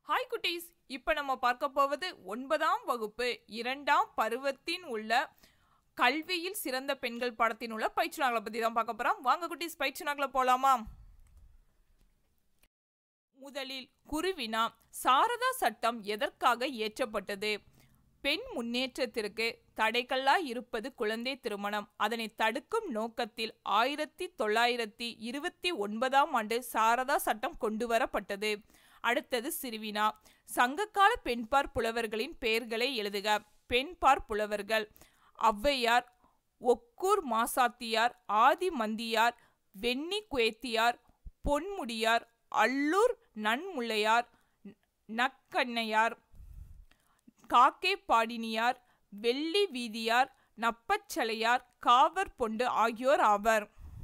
hi குட்டீஸ் இப்போ நம்ம பார்க்க போவது ஒன்பதாம் வகுப்பு இரண்டாம் பருவத்தின் உள்ள கல்வியில் சிறந்த பெண்கள் பாடத்தின் உள்ள பயிற்சி நாங்களை பற்றி தான் பார்க்க போகிறோம் வாங்க குட்டீஸ் பயிற்சி நாங்களை போகலாமா முதலில் குருவினா சாரதா சட்டம் எதற்காக இயற்றப்பட்டது பெண் முன்னேற்றத்திற்கு தடைகளாய் இருப்பது குழந்தை திருமணம் அதனை தடுக்கும் நோக்கத்தில் ஆயிரத்தி தொள்ளாயிரத்தி இருபத்தி ஒன்பதாம் ஆண்டு சாரதா சட்டம் கொண்டு வரப்பட்டது அடுத்தது சிறுவினா சங்ககால பெண்பார் புலவர்களின் பெயர்களை எழுதுக பெண்பார் புலவர்கள் ஔவையார் ஒக்கூர் மாசாத்தியார் ஆதி மந்தியார் வெண்ணி குயத்தியார் பொன்முடியார் அல்லூர் நன்முல்லையார் நக்கண்ணையார் காக்கை பாடினியார் வெள்ளி வீதியார் நப்பச்சலையார் காவர் பொண்டு ஆகியோர் ஆவர்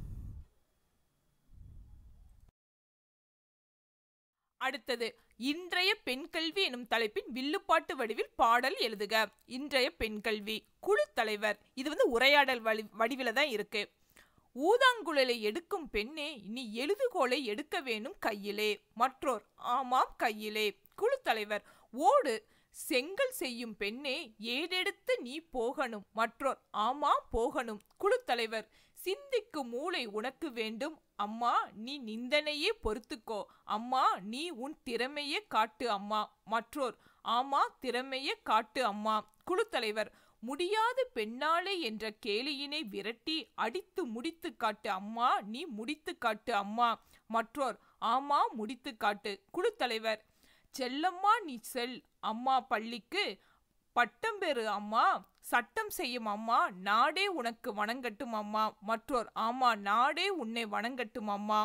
அடுத்தது இன்றைய பெண் கல்வி எனும் தலைப்பின் வில்லுப்பாட்டு வடிவில் பாடல் எழுதுக இன்றைய பெண் கல்வி குழு தலைவர் இது வந்து உரையாடல் வடி வடிவில தான் இருக்கு ஊதாங்குழலை எடுக்கும் பெண்ணே நீ எழுதுகோலை எடுக்க வேணும் கையிலே மற்றோர் ஆமாம் கையிலே குழு தலைவர் ஓடு செங்கல் செய்யும் பெண்ணே ஏடெடுத்து நீ போகணும் மற்றோர் ஆமாம் போகணும் குழு தலைவர் சிந்திக்கும் மூளை உனக்கு வேண்டும் அம்மா நீ நிந்தனையே பொறுத்துக்கோ அம்மா நீ உன் திறமையே காட்டு அம்மா மற்றோர் ஆமா திறமையே காட்டு அம்மா குழு தலைவர் முடியாது பெண்ணாளே என்ற கேலியினை விரட்டி அடித்து முடித்து காட்டு அம்மா நீ முடித்து காட்டு அம்மா மற்றோர் ஆமா முடித்து காட்டு குழு தலைவர் செல்லம்மா நீ செல் அம்மா பள்ளிக்கு பட்டம் பெறு அம்மா சட்டம் செய்யும் அம்மா நாடே உனக்கு வணங்கட்டும் அம்மா மற்றோர் ஆமா நாடே உன்னை வணங்கட்டும் அம்மா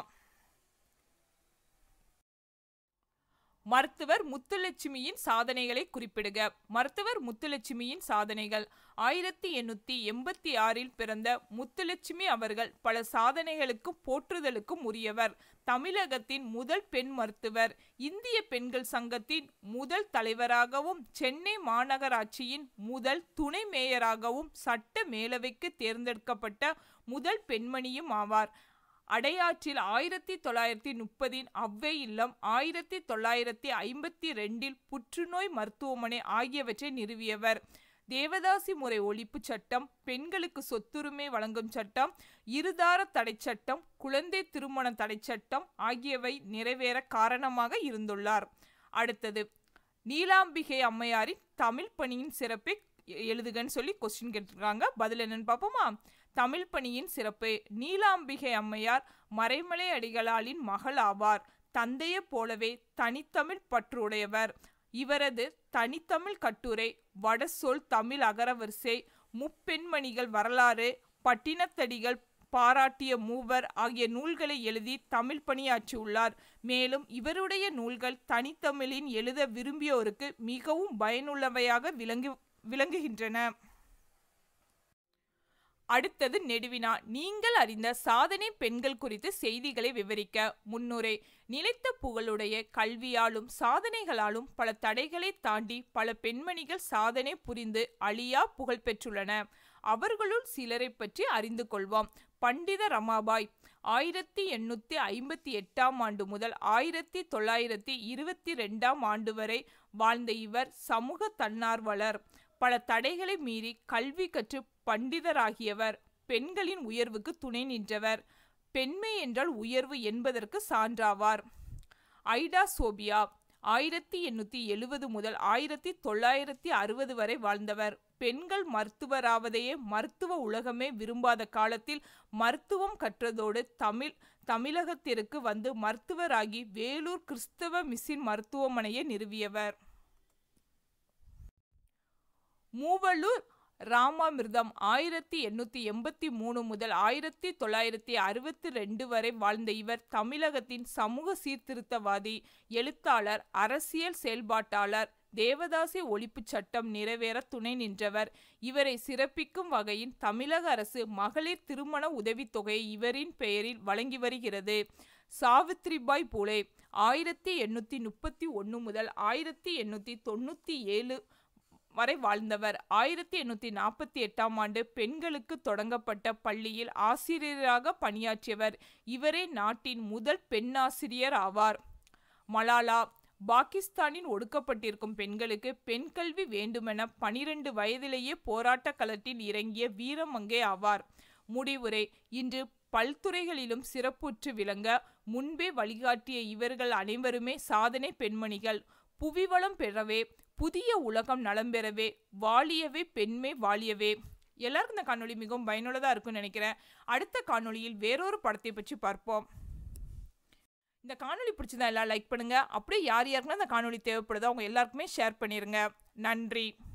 மருத்துவர் முத்துலட்சுமியின் சாதனைகளை குறிப்பிடுக மருத்துவர் முத்துலட்சுமியின் சாதனைகள் ஆயிரத்தி எண்ணூத்தி எண்பத்தி ஆறில் பிறந்த முத்துலட்சுமி அவர்கள் பல சாதனைகளுக்கும் போற்றுதலுக்கும் உரியவர் தமிழகத்தின் முதல் பெண் மருத்துவர் இந்திய பெண்கள் சங்கத்தின் முதல் தலைவராகவும் சென்னை மாநகராட்சியின் முதல் துணை மேயராகவும் சட்ட மேலவைக்கு தேர்ந்தெடுக்கப்பட்ட முதல் பெண்மணியும் ஆவார் அடையாற்றில் ஆயிரத்தி தொள்ளாயிரத்தி முப்பதின் அவ்வை இல்லம் ஆயிரத்தி தொள்ளாயிரத்தி ஐம்பத்தி ரெண்டில் புற்றுநோய் மருத்துவமனை ஆகியவற்றை நிறுவியவர் தேவதாசி முறை ஒழிப்பு சட்டம் பெண்களுக்கு சொத்துரிமை வழங்கும் சட்டம் இருதார தடை சட்டம் குழந்தை திருமண தடை சட்டம் ஆகியவை நிறைவேற காரணமாக இருந்துள்ளார் அடுத்தது நீலாம்பிகை அம்மையாரின் தமிழ் பணியின் சிறப்பை எழுதுகன்னு சொல்லி கொஸ்டின் கேட்டிருக்காங்க பதில் என்னன்னு பார்ப்போமா தமிழ் பணியின் சிறப்பு நீலாம்பிகை அம்மையார் மறைமலை அடிகளாலின் மகள் ஆவார் தந்தையை போலவே தனித்தமிழ் பற்றுடையவர் இவரது தனித்தமிழ் கட்டுரை வடசொல் தமிழ் அகரவரிசை முப்பெண்மணிகள் வரலாறு பட்டினத்தடிகள் பாராட்டிய மூவர் ஆகிய நூல்களை எழுதி தமிழ் பணியாற்றியுள்ளார் மேலும் இவருடைய நூல்கள் தனித்தமிழின் எழுத விரும்பியோருக்கு மிகவும் பயனுள்ளவையாக விளங்கு விளங்குகின்றன அடுத்தது நெடுவினா நீங்கள் அறிந்த சாதனை பெண்கள் குறித்து செய்திகளை விவரிக்க முன்னுரை நிலைத்த புகழுடைய கல்வியாலும் சாதனைகளாலும் பல தடைகளை தாண்டி பல பெண்மணிகள் சாதனை புரிந்து அழியா புகழ் பெற்றுள்ளன அவர்களுள் சிலரை பற்றி அறிந்து கொள்வோம் பண்டித ரமாபாய் ஆயிரத்தி எண்ணூத்தி ஐம்பத்தி எட்டாம் ஆண்டு முதல் ஆயிரத்தி தொள்ளாயிரத்தி இருபத்தி ரெண்டாம் ஆண்டு வரை வாழ்ந்த இவர் சமூக தன்னார்வலர் பல தடைகளை மீறி கல்வி கற்று பண்டிதராகியவர் பெண்களின் உயர்வுக்கு துணை நின்றவர் பெண்மை என்றால் உயர்வு என்பதற்கு சான்றாவார் ஐடா சோபியா ஆயிரத்தி எண்ணூத்தி எழுவது முதல் ஆயிரத்தி தொள்ளாயிரத்தி அறுபது வரை வாழ்ந்தவர் பெண்கள் மருத்துவராவதையே மருத்துவ உலகமே விரும்பாத காலத்தில் மருத்துவம் கற்றதோடு தமிழ் தமிழகத்திற்கு வந்து மருத்துவராகி வேலூர் கிறிஸ்தவ மிஷின் மருத்துவமனையை நிறுவியவர் மூவலூர் ராமாமிர்தம் ஆயிரத்தி எண்ணூற்றி எண்பத்தி மூணு முதல் ஆயிரத்தி தொள்ளாயிரத்தி அறுபத்தி ரெண்டு வரை வாழ்ந்த இவர் தமிழகத்தின் சமூக சீர்திருத்தவாதி எழுத்தாளர் அரசியல் செயல்பாட்டாளர் தேவதாசி ஒழிப்பு சட்டம் நிறைவேற துணை நின்றவர் இவரை சிறப்பிக்கும் வகையில் தமிழக அரசு மகளிர் திருமண உதவித்தொகையை இவரின் பெயரில் வழங்கி வருகிறது சாவித்ரிபாய் பூலே ஆயிரத்தி எண்ணூற்றி முப்பத்தி ஒன்று முதல் ஆயிரத்தி எண்ணூற்றி தொண்ணூற்றி ஏழு வரை வாழ்ந்தவர் ஆயிரத்தி எண்ணூற்றி நாற்பத்தி எட்டாம் ஆண்டு பெண்களுக்கு தொடங்கப்பட்ட பள்ளியில் ஆசிரியராக பணியாற்றியவர் இவரே நாட்டின் முதல் பெண்ணாசிரியர் ஆவார் மலாலா பாகிஸ்தானின் ஒடுக்கப்பட்டிருக்கும் பெண்களுக்கு பெண் கல்வி வேண்டுமென பனிரெண்டு வயதிலேயே போராட்ட களத்தில் இறங்கிய வீரமங்கை ஆவார் முடிவுரை இன்று பல்துறைகளிலும் சிறப்புற்று விளங்க முன்பே வழிகாட்டிய இவர்கள் அனைவருமே சாதனை பெண்மணிகள் புவிவளம் பெறவே புதிய உலகம் நலம் பெறவே வாழியவே பெண்மை வாழியவே எல்லாருக்கும் இந்த காணொளி மிகவும் பயனுள்ளதாக இருக்கும்னு நினைக்கிறேன் அடுத்த காணொளியில் வேறொரு படத்தை பற்றி பார்ப்போம் இந்த காணொளி பிடிச்சதா எல்லாம் லைக் பண்ணுங்க அப்படியே யார் யாருக்குன்னா இந்த காணொளி தேவைப்படுதோ அவங்க எல்லாருக்குமே ஷேர் பண்ணிருங்க நன்றி